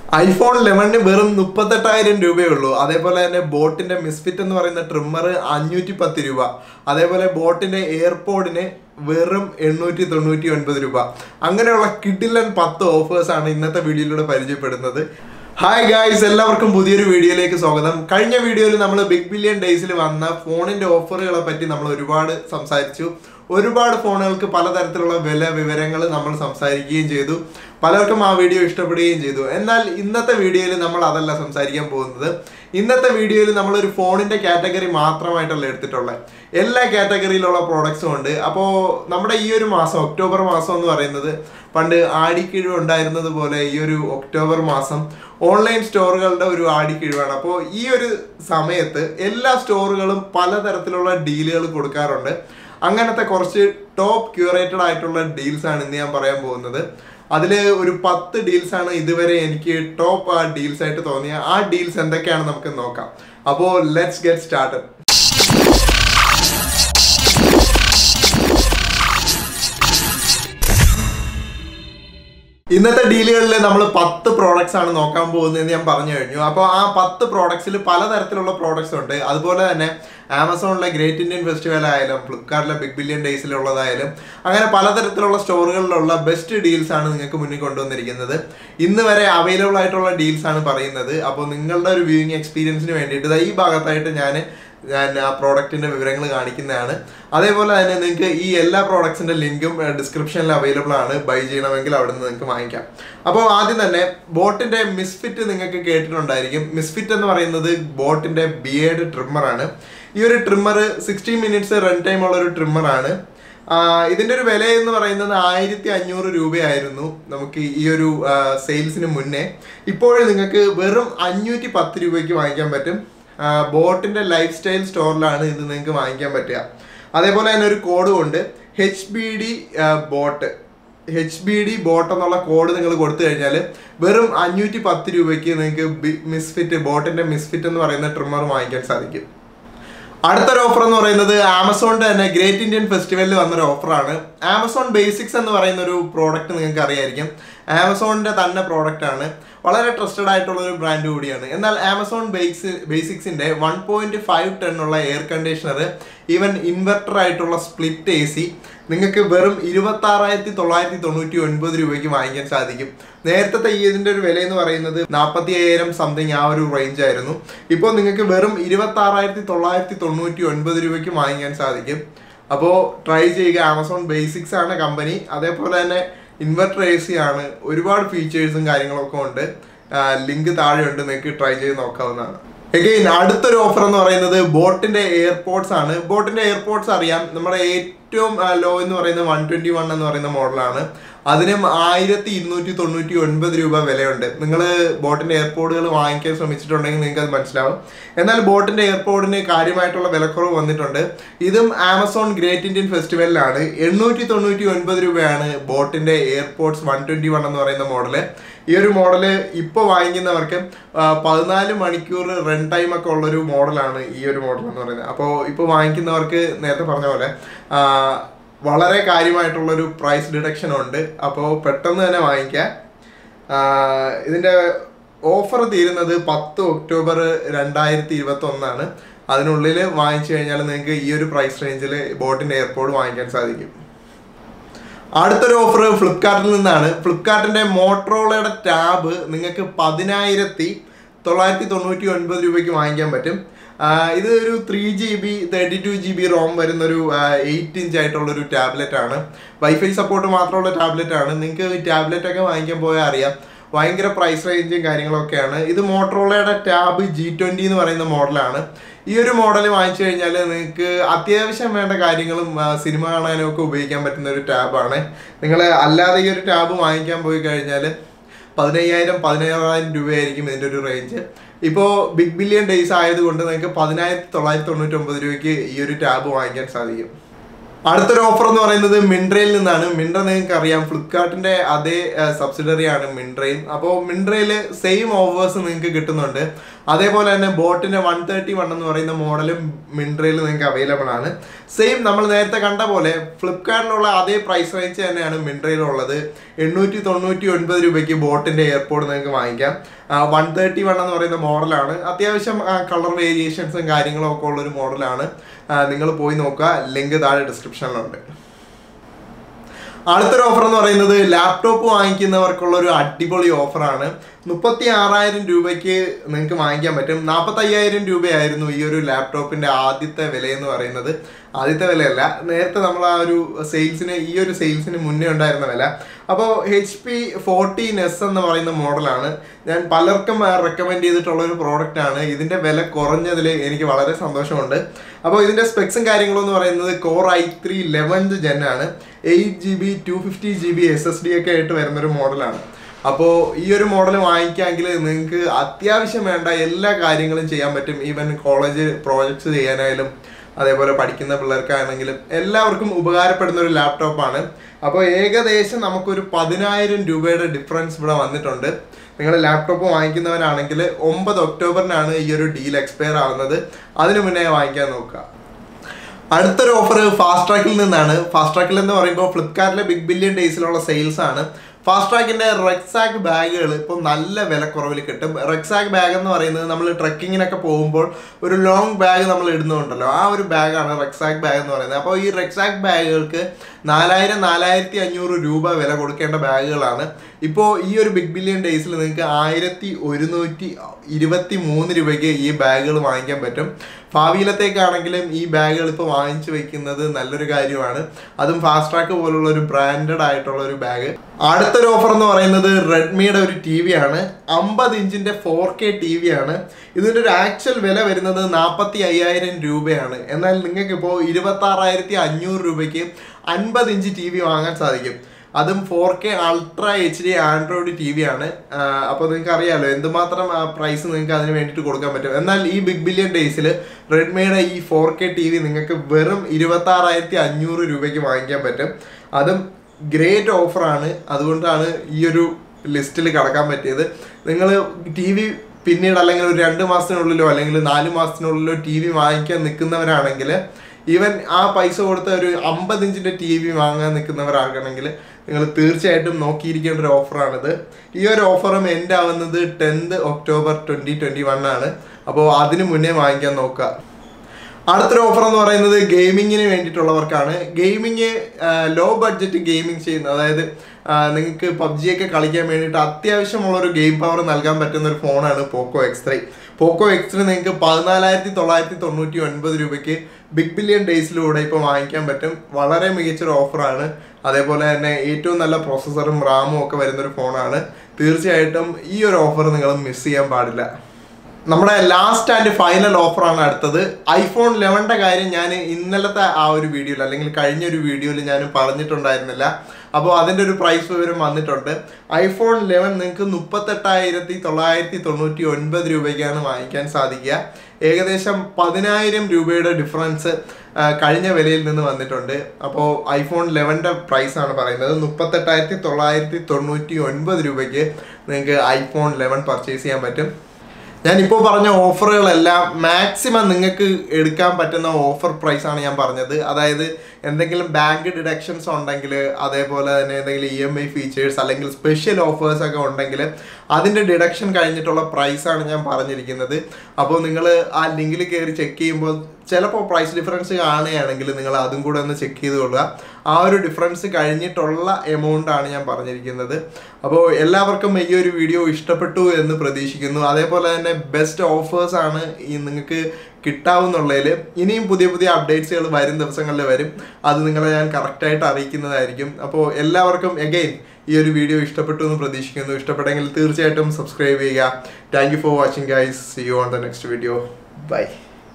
iPhone ലെവനിന് വെറും മുപ്പത്തെട്ടായിരം രൂപയേ ഉള്ളൂ അതേപോലെ തന്നെ ബോട്ടിന്റെ മിസ്ഫിറ്റ് എന്ന് പറയുന്ന ട്രിമ്മർ അഞ്ഞൂറ്റി പത്ത് രൂപ അതേപോലെ ബോട്ടിന്റെ എയർപോഡിന് വെറും എണ്ണൂറ്റി തൊണ്ണൂറ്റി ഒൻപത് രൂപ അങ്ങനെയുള്ള കിഡിലൻ പത്ത് ഓഫേഴ്സ് ആണ് ഇന്നത്തെ വീഡിയോയിലൂടെ പരിചയപ്പെടുന്നത് ഹായ് ഗായ്സ് എല്ലാവർക്കും പുതിയൊരു വീഡിയോയിലേക്ക് സ്വാഗതം കഴിഞ്ഞ വീഡിയോയിൽ നമ്മൾ ബിഗ് ബില്യൺ ഡേയ്സിൽ വന്ന ഫോണിന്റെ ഓഫറുകളെ പറ്റി നമ്മൾ ഒരുപാട് സംസാരിച്ചു ഒരുപാട് ഫോണുകൾക്ക് പലതരത്തിലുള്ള വില വിവരങ്ങൾ നമ്മൾ സംസാരിക്കുകയും ചെയ്തു പലർക്കും ആ വീഡിയോ ഇഷ്ടപ്പെടുകയും ചെയ്തു എന്നാൽ ഇന്നത്തെ വീഡിയോയിൽ നമ്മൾ അതല്ല സംസാരിക്കാൻ പോകുന്നത് ഇന്നത്തെ വീഡിയോയിൽ നമ്മൾ ഒരു ഫോണിന്റെ കാറ്റഗറി മാത്രമായിട്ടല്ല എടുത്തിട്ടുള്ളത് എല്ലാ കാറ്റഗറിയിലുള്ള പ്രോഡക്ട്സും ഉണ്ട് അപ്പോൾ നമ്മുടെ ഈ ഒരു മാസം ഒക്ടോബർ മാസം എന്ന് പറയുന്നത് പണ്ട് ആടിക്കിഴിവ് ഉണ്ടായിരുന്നത് പോലെ ഈ ഒരു ഒക്ടോബർ മാസം ഓൺലൈൻ സ്റ്റോറുകളുടെ ഒരു ആടിക്കിഴിവാണ് അപ്പോൾ ഈ ഒരു സമയത്ത് എല്ലാ സ്റ്റോറുകളും പലതരത്തിലുള്ള ഡീലുകൾ കൊടുക്കാറുണ്ട് അങ്ങനത്തെ കുറച്ച് ടോപ്പ് ക്യൂറേറ്റഡ് ആയിട്ടുള്ള ഡീൽസ് ആണ് ഇന്ന് ഞാൻ പറയാൻ പോകുന്നത് അതിൽ ഒരു പത്ത് ഡീൽസ് ആണ് ഇതുവരെ എനിക്ക് ടോപ്പ് ആ ഡീൽസ് ആയിട്ട് തോന്നിയ ആ ഡീൽസ് എന്തൊക്കെയാണ് നമുക്ക് നോക്കാം അപ്പോൾ ലെറ്റ്സ് ഗെറ്റ് സ്റ്റാർട്ടഡ് ഇന്നത്തെ ഡീലുകളിൽ നമ്മൾ പത്ത് പ്രോഡക്ട്സ് ആണ് നോക്കാൻ പോകുന്നതെന്ന് ഞാൻ പറഞ്ഞു കഴിഞ്ഞു അപ്പോൾ ആ പത്ത് പ്രോഡക്ട്സിൽ പലതരത്തിലുള്ള പ്രോഡക്ട്സ് ഉണ്ട് അതുപോലെ തന്നെ ആമസോണിലെ ഗ്രേറ്റ് ഇന്ത്യൻ ഫെസ്റ്റിവൽ ആയാലും ഫ്ലിപ്കാർട്ടിലെ ബിഗ് ബില്യൺ ഡേയ്സിലുള്ളതായാലും അങ്ങനെ പലതരത്തിലുള്ള സ്റ്റോറുകളിലുള്ള ബെസ്റ്റ് ഡീൽസ് ആണ് നിങ്ങൾക്ക് മുന്നിൽ കൊണ്ടുവന്നിരിക്കുന്നത് ഇന്ന് വരെ അവൈലബിൾ ആയിട്ടുള്ള ഡീൽസ് ആണ് പറയുന്നത് അപ്പോൾ നിങ്ങളുടെ ഒരു വ്യൂയിങ് എക്സ്പീരിയൻസിന് വേണ്ടിയിട്ട് ദാ ഈ ഭാഗത്തായിട്ട് ഞാൻ ഞാൻ ആ പ്രോഡക്റ്റിന്റെ വിവരങ്ങൾ കാണിക്കുന്നതാണ് അതേപോലെ തന്നെ നിങ്ങൾക്ക് ഈ എല്ലാ പ്രോഡക്ട്സിന്റെ ലിങ്കും ഡിസ്ക്രിപ്ഷനിൽ അവൈലബിൾ ആണ് ബൈ ചെയ്യണമെങ്കിൽ അവിടെ നിന്ന് നിങ്ങൾക്ക് വാങ്ങിക്കാം അപ്പോൾ ആദ്യം തന്നെ ബോട്ടിന്റെ മിസ്ഫിറ്റ് നിങ്ങൾക്ക് കേട്ടിട്ടുണ്ടായിരിക്കും മിസ്ഫിറ്റ് എന്ന് പറയുന്നത് ബോട്ടിന്റെ ബിയേഡ് ട്രിമ്മറാണ് ഈ ഒരു trimmer sixty minutes run time ഉള്ള ഒരു ട്രിമ്മറാണ് ഇതിന്റെ ഒരു വില എന്ന് പറയുന്നത് ആയിരത്തി അഞ്ഞൂറ് രൂപയായിരുന്നു നമുക്ക് ഈ ഒരു സെയിൽസിന് മുന്നേ ഇപ്പോഴും നിങ്ങൾക്ക് വെറും അഞ്ഞൂറ്റി പത്ത് രൂപയ്ക്ക് വാങ്ങിക്കാൻ പറ്റും ബോട്ടിന്റെ ലൈഫ് സ്റ്റൈൽ സ്റ്റോറിലാണ് ഇത് നിങ്ങൾക്ക് വാങ്ങിക്കാൻ പറ്റുക അതേപോലെ തന്നെ ഒരു കോഡും ഉണ്ട് H B D boat H B D boat എന്നുള്ള കോഡ് നിങ്ങൾ കൊടുത്തു കഴിഞ്ഞാൽ വെറും അഞ്ഞൂറ്റി പത്ത് രൂപയ്ക്ക് നിങ്ങൾക്ക് മിസ്ഫിറ്റ് ബോട്ടിന്റെ മിസ്ഫിറ്റ് എന്ന് പറയുന്ന ട്രിമ്മർ വാങ്ങിക്കാൻ സാധിക്കും അടുത്തൊരു ഓഫർ എന്ന് പറയുന്നത് ആമസോണിന്റെ തന്നെ ഗ്രേറ്റ് ഇന്ത്യൻ ഫെസ്റ്റിവലിൽ വന്നൊരു ഓഫറാണ് ആമസോൺ ബേസിക്സ് എന്ന് പറയുന്ന ഒരു പ്രോഡക്റ്റ് നിങ്ങൾക്ക് അറിയായിരിക്കും ആമസോണിന്റെ തന്നെ പ്രോഡക്റ്റ് ആണ് വളരെ ട്രസ്റ്റഡ് ആയിട്ടുള്ള ഒരു ബ്രാൻഡ് കൂടിയാണ് എന്നാൽ ആമസോൺ ബേസ് ബേസിക്സിന്റെ വൺ പോയിന്റ് ഫൈവ് ടെൻ ഉള്ള എയർ കണ്ടീഷണർ ഈവൻ ഇൻവെർട്ടർ ആയിട്ടുള്ള സ്പ്ലിറ്റ് എ സി നിങ്ങൾക്ക് വെറും ഇരുപത്തി ആറായിരത്തി തൊള്ളായിരത്തി തൊണ്ണൂറ്റി ഒൻപത് രൂപയ്ക്ക് വാങ്ങിക്കാൻ സാധിക്കും നേരത്തെ ഈ ഇതിന്റെ ഒരു വില എന്ന് പറയുന്നത് നാൽപ്പത്തി അയ്യായിരം സംതിങ് ആ ഒരു റേഞ്ച് ആയിരുന്നു ഇപ്പോൾ നിങ്ങൾക്ക് വെറും ഇരുപത്തി ആറായിരത്തി തൊള്ളായിരത്തി തൊണ്ണൂറ്റി ഒൻപത് രൂപയ്ക്ക് വാങ്ങിക്കാൻ സാധിക്കും അപ്പോൾ ട്രൈ ചെയ്യുക ആമസോൺ ബേസിക്സ് ആണ് കമ്പനി അതേപോലെ തന്നെ ഇൻവെർട്ടർ എ സി ആണ് ഒരുപാട് ഫീച്ചേഴ്സും കാര്യങ്ങളൊക്കെ ഉണ്ട് ലിങ്ക് താഴെയുണ്ട് നിങ്ങൾക്ക് ട്രൈ ചെയ്ത് നോക്കാവുന്നതാണ് എഗെയിൻ അടുത്തൊരു ഓഫർ എന്ന് പറയുന്നത് ബോട്ടിന്റെ എയർപോർട്സ് ആണ് ബോട്ടിന്റെ എയർപോർട്സ് അറിയാം നമ്മുടെ ഏറ്റവും ലോ എന്ന് പറയുന്നത് വൺ ട്വന്റി വൺ എന്ന് പറയുന്ന മോഡലാണ് അതിനും ആയിരത്തി ഇരുന്നൂറ്റി തൊണ്ണൂറ്റി ഒൻപത് രൂപ വിലയുണ്ട് നിങ്ങൾ ബോട്ടിന്റെ എയർപോർട്ടുകൾ വാങ്ങിക്കാൻ ശ്രമിച്ചിട്ടുണ്ടെങ്കിൽ നിങ്ങൾക്ക് അത് മനസ്സിലാവും എന്നാൽ ബോട്ടിന്റെ എയർപോർട്ടിന് കാര്യമായിട്ടുള്ള വിലക്കുറവ് വന്നിട്ടുണ്ട് ഇതും ആമസോൺ ഗ്രേറ്റ് ഇന്ത്യൻ ഫെസ്റ്റിവലിലാണ് എണ്ണൂറ്റി തൊണ്ണൂറ്റി ഒൻപത് രൂപയാണ് ബോട്ടിന്റെ എയർപോർട്സ് വൺ ട്വന്റി വൺ എന്ന് പറയുന്ന മോഡല് ഈ ഒരു മോഡല് ഇപ്പോൾ വാങ്ങിക്കുന്നവർക്ക് പതിനാല് മണിക്കൂർ റൺ ടൈം ഒക്കെ ഉള്ളൊരു മോഡലാണ് ഈ ഒരു മോഡൽ എന്ന് പറയുന്നത് അപ്പോൾ ഇപ്പോൾ വാങ്ങിക്കുന്നവർക്ക് നേരത്തെ പറഞ്ഞ പോലെ വളരെ കാര്യമായിട്ടുള്ളൊരു പ്രൈസ് ഡിഡക്ഷൻ ഉണ്ട് അപ്പോൾ പെട്ടെന്ന് തന്നെ വാങ്ങിക്കാം ഇതിൻ്റെ ഓഫർ തീരുന്നത് പത്ത് ഒക്ടോബർ രണ്ടായിരത്തി ഇരുപത്തി ഒന്നാണ് അതിനുള്ളിൽ വാങ്ങിച്ചു കഴിഞ്ഞാൽ നിങ്ങൾക്ക് ഈ ഒരു പ്രൈസ് റേഞ്ചിൽ ബോട്ടിൻ്റെ എയർപോർട്ട് വാങ്ങിക്കാൻ സാധിക്കും അടുത്തൊരു ഓഫർ ഫ്ലിപ്കാർട്ടിൽ നിന്നാണ് ഫ്ലിപ്കാർട്ടിന്റെ മോട്രോളയുടെ ടാബ് നിങ്ങൾക്ക് പതിനായിരത്തി തൊള്ളായിരത്തി തൊണ്ണൂറ്റി ഒൻപത് രൂപയ്ക്ക് വാങ്ങിക്കാൻ പറ്റും ഇത് ഒരു three G B thirty two G B ROM വരുന്ന ഒരു എയ്റ്റ് ഇഞ്ച് ആയിട്ടുള്ള ഒരു ടാബ്ലറ്റ് ആണ് വൈഫൈ സപ്പോർട്ട് മാത്രമുള്ള ടാബ്ലറ്റ് ആണ് നിങ്ങൾക്ക് ഈ ടാബ്ലറ്റ് ഒക്കെ വാങ്ങിക്കാൻ പോയാൽ അറിയാം ഭയങ്കര പ്രൈസ് റേഞ്ചും കാര്യങ്ങളൊക്കെയാണ് ഇത് മോട്രോളയുടെ ടാബ് ജി ട്വന്റി എന്ന് പറയുന്ന മോഡലാണ് ഈ ഒരു മോഡൽ വാങ്ങിച്ചു കഴിഞ്ഞാൽ നിങ്ങൾക്ക് അത്യാവശ്യം വേണ്ട കാര്യങ്ങളും സിനിമ കാണാനും ഒക്കെ ഉപയോഗിക്കാൻ പറ്റുന്ന ഒരു ടാബാണ് നിങ്ങൾ അല്ലാതെ ഈ ഒരു ടാബ് വാങ്ങിക്കാൻ പോയി കഴിഞ്ഞാൽ പതിനയ്യായിരം പതിനാറായിരം രൂപയായിരിക്കും ഇതിൻ്റെ ഒരു റേഞ്ച് ഇപ്പോൾ ബിഗ് ബില്യൺ ഡേയ്സ് ആയതുകൊണ്ട് നിങ്ങൾക്ക് പതിനായിരത്തി തൊള്ളായിരത്തി തൊണ്ണൂറ്റി ഒമ്പത് രൂപയ്ക്ക് ഈ ഒരു ടാബ് വാങ്ങിക്കാൻ സാധിക്കും അടുത്തൊരു ഓഫർ എന്ന് പറയുന്നത് മിൻട്രയിൽ നിന്നാണ് മിൻട്ര നിങ്ങൾക്ക് അറിയാം ഫ്ലിപ്കാർട്ടിന്റെ അതേ സബ്സിഡറി ആണ് മിൻട്രയും അപ്പോൾ മിൻട്രയിൽ സെയിം ഓഫേഴ്സ് നിങ്ങൾക്ക് കിട്ടുന്നുണ്ട് അതേപോലെ തന്നെ ബോട്ടിന്റെ വൺ തേർട്ടി വൺ എന്ന് പറയുന്ന മോഡലും മിൻട്രയിൽ നിങ്ങൾക്ക് അവൈലബിൾ ആണ് സെയിം നമ്മൾ നേരത്തെ കണ്ട പോലെ ഫ്ലിപ്കാർട്ടിലുള്ള അതേ പ്രൈസ് റേഞ്ച് തന്നെയാണ് മിൻട്രയിലുള്ളത് എണ്ണൂറ്റി തൊണ്ണൂറ്റി ഒൻപത് രൂപയ്ക്ക് ബോട്ടിന്റെ എയർപോർട്ട് നിങ്ങൾക്ക് വാങ്ങിക്കാം വൺ തേർട്ടി വൺ എന്ന് പറയുന്ന മോഡലാണ് അത്യാവശ്യം കളർ വേരിയേഷൻസും കാര്യങ്ങളും ഒക്കെ ഉള്ളൊരു മോഡലാണ് നിങ്ങൾ പോയി നോക്കുക ലിങ്ക് താഴെ ഡിസ്ക്രിപ്ഷനിലുണ്ട് അടുത്തൊരു ഓഫർ എന്ന് പറയുന്നത് ലാപ്ടോപ്പ് വാങ്ങിക്കുന്നവർക്കുള്ള ഒരു അടിപൊളി ഓഫറാണ് മുപ്പത്തി ആറായിരം രൂപയ്ക്ക് നിങ്ങൾക്ക് വാങ്ങിക്കാൻ പറ്റും നാൽപ്പത്തി അയ്യായിരം രൂപയായിരുന്നു ഈ ഒരു ലാപ്ടോപ്പിന്റെ ആദ്യത്തെ വില എന്ന് പറയുന്നത് ആദ്യത്തെ വിലയല്ല നേരത്തെ നമ്മൾ ആ ഒരു സെയിൽസിന് ഈ ഒരു സെയിൽസിന് മുന്നേ ഉണ്ടായിരുന്ന വില അപ്പോൾ എച്ച് പി ഫോർട്ടീൻ എസ് എന്ന് പറയുന്ന മോഡലാണ് ഞാൻ പലർക്കും റെക്കമെൻഡ് ചെയ്തിട്ടുള്ള ഒരു പ്രോഡക്റ്റ് ആണ് ഇതിന്റെ വില കുറഞ്ഞതിൽ എനിക്ക് വളരെ സന്തോഷമുണ്ട് അപ്പോൾ ഇതിന്റെ സ്പെക്സും കാര്യങ്ങളും എന്ന് പറയുന്നത് core I three eleventh gen ആണ് eight G B two fifty G B S S D ഒക്കെ ആയിട്ട് വരുന്ന ഒരു മോഡലാണ് അപ്പോൾ ഈ ഒരു മോഡൽ വാങ്ങിക്കാമെങ്കിൽ നിങ്ങൾക്ക് അത്യാവശ്യം വേണ്ട എല്ലാ കാര്യങ്ങളും ചെയ്യാൻ പറ്റും ഈവൻ കോളേജ് പ്രോജക്ട്സ് ചെയ്യാനായാലും അതേപോലെ പഠിക്കുന്ന പിള്ളേർക്കാണെങ്കിലും എല്ലാവർക്കും ഉപകാരപ്പെടുന്ന ഒരു ലാപ്ടോപ്പാണ് അപ്പോൾ ഏകദേശം നമുക്കൊരു പതിനായിരം രൂപയുടെ ഡിഫറൻസ് ഇവിടെ വന്നിട്ടുണ്ട് നിങ്ങൾ ലാപ്ടോപ്പ് വാങ്ങിക്കുന്നവരാണെങ്കിൽ ഒമ്പത് ഒക്ടോബറിനാണ് ഈ ഒരു ഡീൽ എക്സ്പയർ ആവുന്നത് അതിനു മുന്നേ വാങ്ങിക്കാൻ നോക്കുക അടുത്തൊരു ഓഫർ ഫാസ്റ്റ് ട്രാക്കിൽ നിന്നാണ് ഫാസ്റ്റ് ട്രാക്കിൽ എന്ന് പറയുമ്പോൾ ഫ്ലിപ്കാർട്ടിലെ ബിഗ് ബില്യൺ ഡേയ്സിലുള്ള സെയിൽസ് ആണ് ഫാസ്റ്റ് ട്രാക്കിന്റെ റെക്സാക് ബാഗുകൾ ഇപ്പോൾ നല്ല വിലക്കുറവിൽ കിട്ടും റെക്സാക് ബാഗ് എന്ന് പറയുന്നത് നമ്മൾ ട്രക്കിങ്ങിനൊക്കെ പോകുമ്പോൾ ഒരു ലോങ് ബാഗ് നമ്മൾ ഇടുന്നുണ്ടല്ലോ ആ ഒരു ബാഗാണ് റെക്സാക് ബാഗ് എന്ന് പറയുന്നത് അപ്പോൾ ഈ റെക്സാക് ബാഗുകൾക്ക് നാലായിരം നാലായിരത്തി അഞ്ഞൂറ് രൂപ വില കൊടുക്കേണ്ട ബാഗുകളാണ് ഇപ്പോൾ ഈ ഒരു ബിഗ് ബില്യൺ ഡേയ്സിൽ നിങ്ങൾക്ക് ആയിരത്തി ഒരുന്നൂറ്റി ഇരുപത്തി മൂന്ന് രൂപയ്ക്ക് ഈ ബാഗുകൾ വാങ്ങിക്കാൻ പറ്റും ഭാവിയിലത്തേക്കാണെങ്കിലും ഈ ബാഗുകൾ ഇപ്പോൾ വാങ്ങിച്ചു വെക്കുന്നത് നല്ലൊരു കാര്യമാണ് അതും ഫാസ്റ്റ് ട്രാക്ക് പോലുള്ള ഒരു ബ്രാൻഡഡ് ആയിട്ടുള്ള ഒരു ബാഗ് അടുത്തൊരു ഓഫർ എന്ന് പറയുന്നത് റെഡ്മിയുടെ ഒരു ടി വി ആണ് അമ്പത് ഇഞ്ചിന്റെ ഫോർ കെ ടി വി ആണ് ഇതിന്റെ ഒരു ആക്ച്വൽ വില വരുന്നത് നാൽപ്പത്തി അയ്യായിരം രൂപയാണ് എന്നാൽ നിങ്ങൾക്ക് ഇപ്പോൾ ഇരുപത്തി ആറായിരത്തി അഞ്ഞൂറ് രൂപയ്ക്ക് അൻപത് ഇഞ്ച് ടി വി വാങ്ങാൻ സാധിക്കും അതും four K ultra H D Android T V ആണ് അപ്പോൾ നിങ്ങൾക്ക് അറിയാലോ എന്തുമാത്രം ആ പ്രൈസ് നിങ്ങൾക്ക് അതിന് വേണ്ടിയിട്ട് കൊടുക്കാൻ പറ്റും എന്നാൽ ഈ ബിഗ് ബില്യൺ ഡേയ്സിൽ റെഡ്മിയുടെ ഈ ഫോർ കെ ടി വി നിങ്ങൾക്ക് വെറും ഇരുപത്തി ആറായിരത്തി അഞ്ഞൂറ് രൂപയ്ക്ക് വാങ്ങിക്കാൻ പറ്റും അതും ഗ്രേറ്റ് ഓഫറാണ് അതുകൊണ്ടാണ് ഈ ഒരു ലിസ്റ്റിൽ കടക്കാൻ പറ്റിയത് നിങ്ങൾ ടി വി പിന്നീട് അല്ലെങ്കിൽ ഒരു രണ്ട് മാസത്തിനുള്ളിലോ അല്ലെങ്കിൽ നാല് മാസത്തിനുള്ളിലോ ടി വി വാങ്ങിക്കാൻ നിൽക്കുന്നവരാണെങ്കിൽ ഈവൻ ആ പൈസ കൊടുത്ത ഒരു അമ്പത് ഇഞ്ചിന്റെ ടി വി വാങ്ങാൻ നിൽക്കുന്നവരാകണമെങ്കിൽ നിങ്ങൾ തീർച്ചയായിട്ടും നോക്കിയിരിക്കേണ്ട ഒരു ഓഫറാണിത് ഈ ഒരു ഓഫറും എൻഡ് ആവുന്നത് tenth October twenty twenty one ആണ് അപ്പോൾ അതിന് മുന്നേ വാങ്ങിക്കാൻ നോക്കുക അടുത്തൊരു ഓഫർ എന്ന് പറയുന്നത് ഗെയിമിങ്ങിന് വേണ്ടിയിട്ടുള്ളവർക്കാണ് ഗെയിമിങ് ലോ ബഡ്ജറ്റ് ഗെയിമിംഗ് ചെയ്യുന്ന അതായത് നിങ്ങൾക്ക് പബ്ജി ഒക്കെ കളിക്കാൻ വേണ്ടിയിട്ട് അത്യാവശ്യമുള്ള ഒരു ഗെയിം പവർ നൽകാൻ പറ്റുന്ന ഒരു ഫോണാണ് Poco X three Poco X three നിങ്ങൾക്ക് പതിനാലായിരത്തി തൊള്ളായിരത്തി തൊണ്ണൂറ്റി ഒൻപത് രൂപയ്ക്ക് ബിഗ് ബില്യൺ ഡേയ്സിലൂടെ ഇപ്പോൾ വാങ്ങിക്കാൻ പറ്റും വളരെ മികച്ചൊരു ഓഫറാണ് അതേപോലെ തന്നെ ഏറ്റവും നല്ല പ്രോസസ്സറും റാമും ഒക്കെ വരുന്നൊരു ഫോണാണ് തീർച്ചയായിട്ടും ഈ ഒരു ഓഫർ നിങ്ങൾ മിസ് ചെയ്യാൻ പാടില്ല നമ്മുടെ ലാസ്റ്റ് ആൻഡ് ഫൈനൽ ഓഫറാണ് അടുത്തത് ഐഫോൺ ലെവൻ്റെ കാര്യം ഞാൻ ഇന്നലത്തെ ആ ഒരു വീഡിയോയിൽ അല്ലെങ്കിൽ കഴിഞ്ഞ ഒരു വീഡിയോയിൽ ഞാൻ പറഞ്ഞിട്ടുണ്ടായിരുന്നില്ല അപ്പോൾ അതിൻ്റെ ഒരു പ്രൈസ് വിവരം വന്നിട്ടുണ്ട് ഐഫോൺ ലെവൻ നിങ്ങൾക്ക് മുപ്പത്തെട്ടായിരത്തി തൊള്ളായിരത്തി തൊണ്ണൂറ്റി ഒൻപത് രൂപയ്ക്കാണ് വാങ്ങിക്കാൻ സാധിക്കുക ഏകദേശം പതിനായിരം രൂപയുടെ ഡിഫറൻസ് കഴിഞ്ഞ വിലയിൽ നിന്ന് വന്നിട്ടുണ്ട് അപ്പോൾ ഐഫോൺ ലെവൻ്റെ പ്രൈസ് ആണ് പറയുന്നത് മുപ്പത്തെട്ടായിരത്തി തൊള്ളായിരത്തി തൊണ്ണൂറ്റി ഒൻപത് രൂപയ്ക്ക് നിങ്ങൾക്ക് ഐഫോൺ ലെവൻ പർച്ചേസ് ചെയ്യാൻ പറ്റും ഞാനിപ്പോൾ പറഞ്ഞ ഓഫറുകളെല്ലാം മാക്സിമം നിങ്ങൾക്ക് എടുക്കാൻ പറ്റുന്ന ഓഫർ പ്രൈസ് ആണ് ഞാൻ പറഞ്ഞത് അതായത് എന്തെങ്കിലും ബാങ്ക് ഡിഡക്ഷൻസ് ഉണ്ടെങ്കിൽ അതേപോലെ തന്നെ എന്തെങ്കിലും ഇ എം ഐ ഫീച്ചേഴ്സ് അല്ലെങ്കിൽ സ്പെഷ്യൽ ഓഫേഴ്സ് ഒക്കെ ഉണ്ടെങ്കിൽ അതിൻ്റെ ഡിഡക്ഷൻ കഴിഞ്ഞിട്ടുള്ള പ്രൈസാണ് ഞാൻ പറഞ്ഞിരിക്കുന്നത് അപ്പോൾ നിങ്ങൾ ആ ലിങ്കിൽ കയറി ചെക്ക് ചെയ്യുമ്പോൾ ചിലപ്പോൾ പ്രൈസ് ഡിഫറൻസ് കാണുകയാണെങ്കിൽ നിങ്ങൾ അതും കൂടെ ഒന്ന് ചെക്ക് ചെയ്ത് കൊള്ളുക ആ ഒരു ഡിഫറൻസ് കഴിഞ്ഞിട്ടുള്ള എമൗണ്ട് ആണ് ഞാൻ പറഞ്ഞിരിക്കുന്നത് അപ്പോൾ എല്ലാവർക്കും ഈ ഒരു വീഡിയോ ഇഷ്ടപ്പെട്ടു എന്ന് പ്രതീക്ഷിക്കുന്നു അതേപോലെ തന്നെ ബെസ്റ്റ് ഓഫേഴ്സ് ആണ് ഈ നിങ്ങൾക്ക് കിട്ടാവുന്നുള്ളതിൽ ഇനിയും പുതിയ പുതിയ അപ്ഡേറ്റ്സുകൾ വരും ദിവസങ്ങളിൽ വരും അത് നിങ്ങളെ ഞാൻ കറക്റ്റായിട്ട് അറിയിക്കുന്നതായിരിക്കും അപ്പോൾ എല്ലാവർക്കും എഗെയിൻ ഈ ഒരു വീഡിയോ ഇഷ്ടപ്പെട്ടു എന്ന് പ്രതീക്ഷിക്കുന്നു ഇഷ്ടപ്പെട്ടെങ്കിൽ തീർച്ചയായിട്ടും സബ്സ്ക്രൈബ് ചെയ്യുക thank you for watching guys see you on the next video by